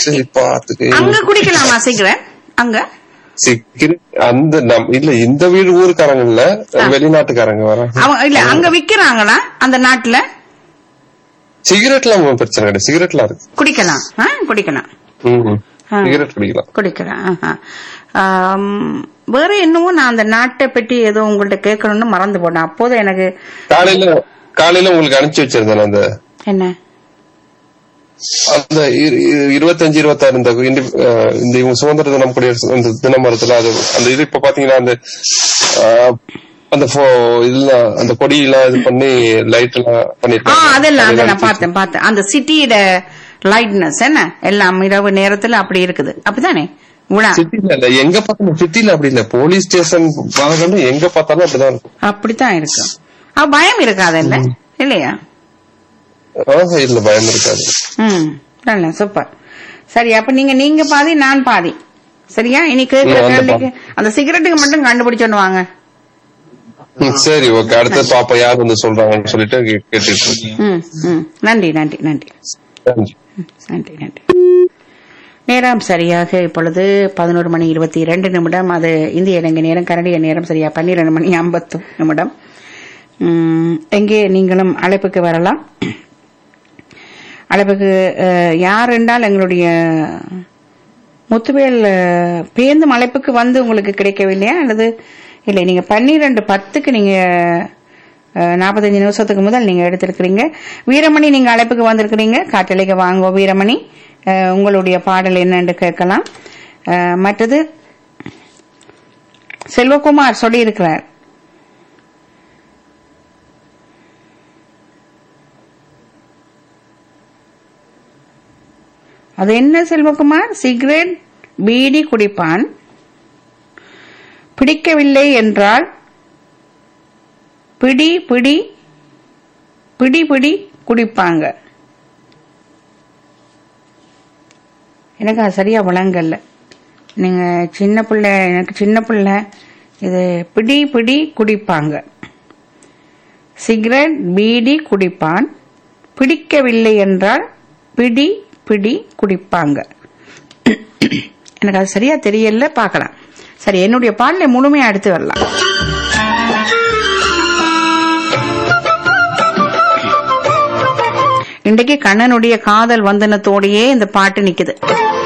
சரி பாத்துக்க அங்க குடிக்கலாமா சிகரெட் அங்க சிகரெட் அந்த நம் இல்ல இந்த வீடு ஊருக்காரங்க இல்ல வெளிநாட்டுக்காரங்க வர அவங்க இல்ல அங்க விக்கிறாங்களா அந்த நாட்டுல சிகரெட்லாம் ஒண்ணும் பிரச்சனை கிடையாது சிகரெட்லாம் இருக்கு குடிக்கலாம் ஆ, குடிக்கலாம் ம். ஆ. சிகரெட் குடிக்கலாம் குடிக்கலாம் ஆஹா. ஆம், வேற என்னவோ நான் அந்த நாட்டை பற்றி ஏதோ உங்கள்ட்ட கேட்கணும்னு மறந்து போனேன் அப்போது எனக்கு காலையில காலையில உங்களுக்கு அனுப்பிச்சு வச்சிருந்தேன் அந்த என்ன அந்த இரு- இரு- இருபத்தஞ்சு இருபத்தாறு இந்த இண்டி- அஹ் இந்த இவங்க சுதந்திர தினம் குடியரசு அந்த தினமரத்துல அது அந்த இது இப்ப பாத்தீங்கன்னா அந்த அஹ், அந்த pho- இதெல்லாம் அந்த கொடியெல்லாம் இது பண்ணி லைட் எல்லாம் ஆ பண்ணிருக்காங்க அதெல்லாம் அதை நான் அதெல்லாம் பார்த்தேன் பார்த்தேன் அந்த சிட்டியோட லைட்னஸ் என்ன எல்லாம் இரவு நேரத்துல அப்படி இருக்குது அப்படிதானே உலா சிட்டில இல்ல எங்க பார்த்தாலும் சிட்டில அப்படி இல்ல போலீஸ் ஸ்டேஷன் பார்க்கணும் எங்க பார்த்தாலும் அப்படிதான் இருக்கும் அப்படித்தான் இருக்கும் அப்ப பயம் இருக்காது இல்ல இல்லையா ஆஹா, இல்ல பயம் இருக்காது ம் நல்ல சூப்பர் சரி அப்ப நீங்க நீங்க பாதி நான் பாதி சரியா இனி கேட்கிற ம், அந்த கேள்விக்கு அந்த சிகரெட்டுக்கு மட்டும் கண்டுபிடிச்சோன்னு வாங்க ம், சரி ஓகே அடுத்து பாப்பா யார் வந்து சொல்றாங்கன்னு சொல்லிட்டு கே- கேட்டுட்டு இருக்கேன். ம் ம் நன்றி நன்றி நன்றி நன்றி. நன்றி நன்றி நேரம் சரியாக இப்பொழுது பதினோரு மணி இருபத்தி இரண்டு நிமிடம் அது இந்திய இலங்கை நேரம் கனடிய நேரம் சரியா பன்னிரண்டு மணி ஐம்பத்து நிமிடம் உம், எங்கே நீங்களும் அழைப்புக்கு வரலாம் அழைப்புக்கு அஹ், யார் என்றால் எங்களுடைய முத்துவேல் அஹ், பேருந்தும் அழைப்புக்கு வந்து உங்களுக்கு கிடைக்கவில்லையா அல்லது இல்லை நீங்க பன்னிரெண்டு பத்துக்கு நீங்க அஹ், நாற்பத்தஞ்சு நிமிஷத்துக்கு முதல் நீங்க எடுத்திருக்கிறீங்க வீரமணி நீங்க அழைப்புக்கு வந்திருக்கிறீங்க காற்றலைக்கு வாங்குவோம் வீரமணி அஹ், உங்களுடைய பாடல் என்னன்னு கேட்கலாம் அஹ், மற்றது செல்வகுமார் சொல்லியிருக்கிறார் அது என்ன செல்வகுமார் சிகரெட் பீடி குடிப்பான் பிடிக்கவில்லை என்றால் பிடி பிடி பிடி பிடி குடிப்பாங்க எனக்கு அது சரியா விளங்கல நீங்க சின்ன பிள்ளை எனக்கு சின்ன பிள்ளை இது பிடி பிடி குடிப்பாங்க சிகரெட் பீடி குடிப்பான் பிடிக்கவில்லை என்றால் பிடி பிடி குடிப்பாங்க எனக்கு அது சரியா தெரியல பார்க்கலாம் சரி என்னுடைய பாடலை முழுமையா எடுத்து வரலாம் இன்றைக்கு கண்ணனுடைய காதல் வந்தனத்தோடையே இந்த பாட்டு நிக்குது